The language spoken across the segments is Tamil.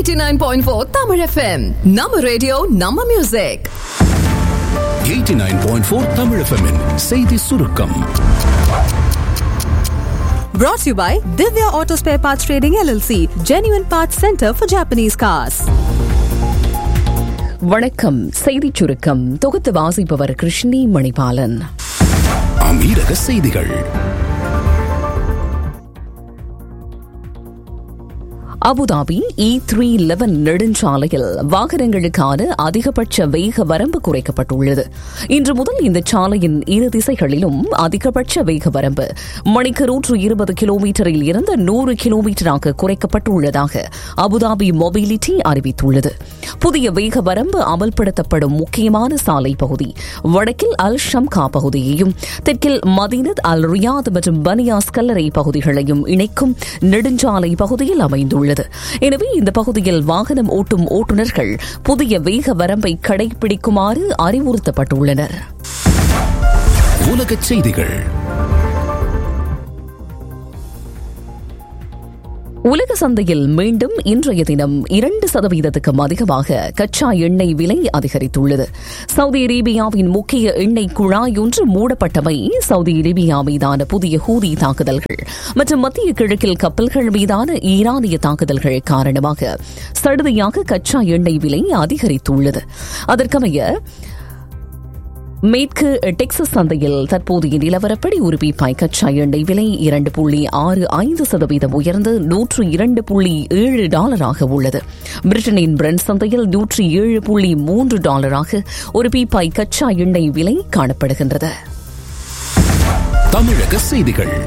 89.4 Tamil FM நம்ம ரேடியோ நம்ம மியூசிக் 89.4 தமிழ் FM -இன் செய்தி சுருக்கம் Brought to you by Divya Auto Spare Parts Trading LLC, Genuine Parts Center for Japanese Cars. வணக்கம் செய்திச் சுருக்கம் தொகுத்து வாசிப்பவர் கிருஷ்ணி மணிபாலன் அமீரக செய்திகள் அபுதாபி இ த்ரீ லெவன் நெடுஞ்சாலையில் வாகனங்களுக்கான அதிகபட்ச வேக வரம்பு குறைக்கப்பட்டுள்ளது இன்று முதல் இந்த சாலையின் இரு திசைகளிலும் அதிகபட்ச வேக வரம்பு மணிக்கு நூற்று இருபது கிலோமீட்டரில் இருந்து நூறு கிலோமீட்டராக குறைக்கப்பட்டுள்ளதாக அபுதாபி மொபிலிட்டி அறிவித்துள்ளது புதிய வேக வரம்பு அமல்படுத்தப்படும் முக்கியமான சாலை பகுதி வடக்கில் அல் ஷம்கா பகுதியையும் தெற்கில் மதீனத் அல் ரியாத் மற்றும் பனியாஸ் கல்லறை பகுதிகளையும் இணைக்கும் நெடுஞ்சாலை பகுதியில் அமைந்துள்ளது எனவே இந்த பகுதியில் வாகனம் ஓட்டும் ஓட்டுநர்கள் புதிய வேக வரம்பை கடைபிடிக்குமாறு அறிவுறுத்தப்பட்டுள்ளனர் உலகச் செய்திகள் உலக சந்தையில் மீண்டும் இன்றைய தினம் இரண்டு சதவீதத்துக்கும் அதிகமாக கச்சா எண்ணெய் விலை அதிகரித்துள்ளது சவுதி அரேபியாவின் முக்கிய எண்ணெய் குழாய் ஒன்று மூடப்பட்டமை சவுதி அரேபியா மீதான புதிய ஹூதி தாக்குதல்கள் மற்றும் மத்திய கிழக்கில் கப்பல்கள் மீதான ஈரானிய தாக்குதல்கள் காரணமாக சடுதியாக கச்சா எண்ணெய் விலை அதிகரித்துள்ளது அதற்கமைய மேற்கு டெக்சஸ் சந்தையில் தற்போதைய நிலவரப்படி ஒரு பீப்பாய் கச்சா எண்ணெய் விலை இரண்டு புள்ளி ஆறு ஐந்து சதவீதம் உயர்ந்து நூற்று இரண்டு புள்ளி ஏழு டாலராக உள்ளது பிரிட்டனின் பிரெண்ட் சந்தையில் நூற்றி ஏழு புள்ளி மூன்று டாலராக ஒரு பீப்பாய் கச்சா எண்ணெய் விலை காணப்படுகின்றது தமிழக செய்திகள்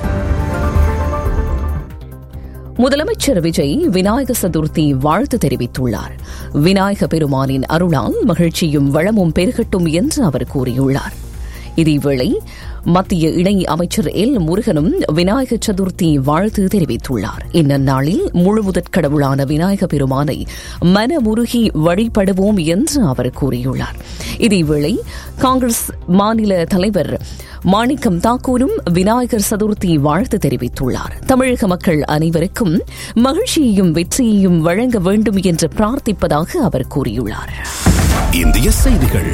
முதலமைச்சர் விஜய் விநாயக சதுர்த்தி வாழ்த்து தெரிவித்துள்ளார் விநாயக பெருமானின் அருளால் மகிழ்ச்சியும் வளமும் பெருகட்டும் என்று அவர் கூறியுள்ளார் இதேவேளை மத்திய இணை அமைச்சர் எல் முருகனும் விநாயக சதுர்த்தி வாழ்த்து தெரிவித்துள்ளார் இந்நன்னாளில் முழுமுதற் கடவுளான விநாயக பெருமானை மனமுருகி வழிபடுவோம் என்று அவர் கூறியுள்ளார் இதேவேளை காங்கிரஸ் மாநில தலைவர் மாணிக்கம் தாக்கூரும் விநாயகர் சதுர்த்தி வாழ்த்து தெரிவித்துள்ளார் தமிழக மக்கள் அனைவருக்கும் மகிழ்ச்சியையும் வெற்றியையும் வழங்க வேண்டும் என்று பிரார்த்திப்பதாக அவர் கூறியுள்ளார் இந்திய செய்திகள்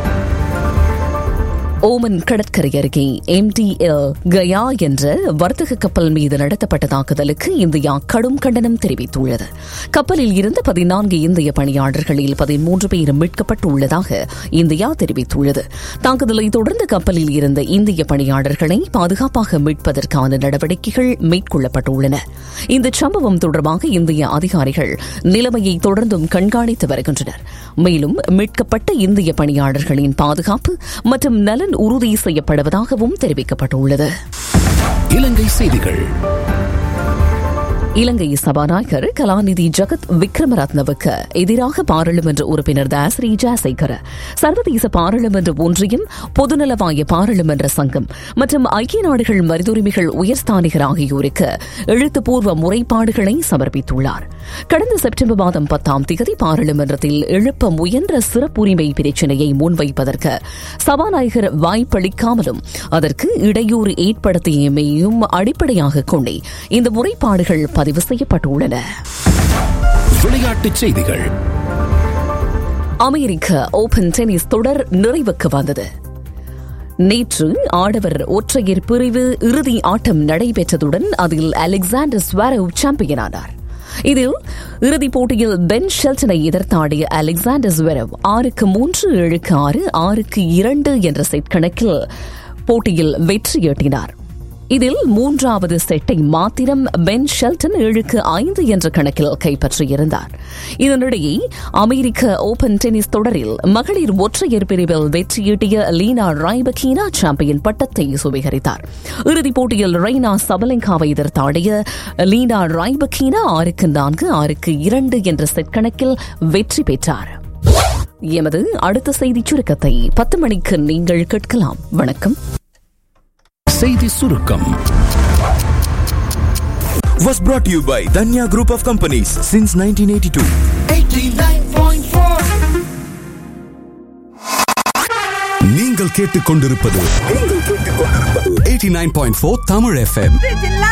ஓமன் கடற்கரை அருகே எம்டிஎல் கயா என்ற வர்த்தக கப்பல் மீது நடத்தப்பட்ட தாக்குதலுக்கு இந்தியா கடும் கண்டனம் தெரிவித்துள்ளது கப்பலில் இருந்த பதினான்கு இந்திய பணியாளர்களில் பதிமூன்று பேர் மீட்கப்பட்டுள்ளதாக இந்தியா தெரிவித்துள்ளது தாக்குதலை தொடர்ந்து கப்பலில் இருந்த இந்திய பணியாளர்களை பாதுகாப்பாக மீட்பதற்கான நடவடிக்கைகள் மேற்கொள்ளப்பட்டுள்ளன இந்த சம்பவம் தொடர்பாக இந்திய அதிகாரிகள் நிலைமையை தொடர்ந்தும் கண்காணித்து வருகின்றனர் மேலும் மீட்கப்பட்ட இந்திய பணியாளர்களின் பாதுகாப்பு மற்றும் நலன் உறுதி செய்யப்படுவதாகவும் தெரிவிக்கப்பட்டுள்ளது இலங்கை செய்திகள் இலங்கை சபாநாயகர் கலாநிதி ஜகத் விக்ரமரத்னவுக்கு எதிராக பாராளுமன்ற உறுப்பினர் தாசரி ஜாசேகர் சர்வதேச பாராளுமன்ற ஒன்றியம் பொதுநலவாய பாராளுமன்ற சங்கம் மற்றும் ஐக்கிய நாடுகள் மனிதுரிமைகள் உயர்ஸ்தானிகர் ஆகியோருக்கு எழுத்துப்பூர்வ முறைப்பாடுகளை சமர்ப்பித்துள்ளார் கடந்த செப்டம்பர் மாதம் பத்தாம் தேதி பாராளுமன்றத்தில் எழுப்ப முயன்ற சிறப்புரிமை பிரச்சினையை முன்வைப்பதற்கு சபாநாயகர் வாய்ப்பளிக்காமலும் அதற்கு இடையூறு ஏற்படுத்தியமையும் அடிப்படையாக கொண்டே இந்த முறைப்பாடுகள் பதிவு செய்யப்பட்டுள்ளன விளையாட்டுச் செய்திகள் அமெரிக்க ஓபன் டென்னிஸ் தொடர் நிறைவுக்கு வந்தது நேற்று ஆடவர் ஒற்றையர் பிரிவு இறுதி ஆட்டம் நடைபெற்றதுடன் அதில் அலெக்சாண்டர் ஸ்வாரவ் சாம்பியனானார் இதில் இறுதிப் போட்டியில் பென் ஷெல்டனை எதிர்த்தாடிய அலெக்சாண்டர் ஸ்வெரவ் ஆறுக்கு மூன்று ஏழுக்கு ஆறு ஆறுக்கு இரண்டு என்ற செட் கணக்கில் போட்டியில் வெற்றியீட்டினார் இதில் மூன்றாவது செட்டை மாத்திரம் பென் ஷெல்டன் ஏழுக்கு ஐந்து என்ற கணக்கில் கைப்பற்றியிருந்தார் இதனிடையே அமெரிக்க ஓபன் டென்னிஸ் தொடரில் மகளிர் ஒற்றையர் பிரிவில் வெற்றியீட்டிய லீனா ராய்பகீனா சாம்பியன் பட்டத்தை சுவீகரித்தார் இறுதிப் போட்டியில் ரெய்னா சபலங்காவை எதிர்த்தாடிய லீனா ராய்பகீனா ஆறுக்கு நான்கு ஆறுக்கு இரண்டு என்ற செட் கணக்கில் வெற்றி பெற்றார் எமது அடுத்த செய்திச் சுருக்கத்தை பத்து மணிக்கு நீங்கள் கேட்கலாம் வணக்கம் செய்தி சுருக்கம் was brought to you by Danya Group of Companies since 1982. நீங்கள் கேட்டுக்கொண்டிருப்பது 89.4 தமிழ் எஃப்எம்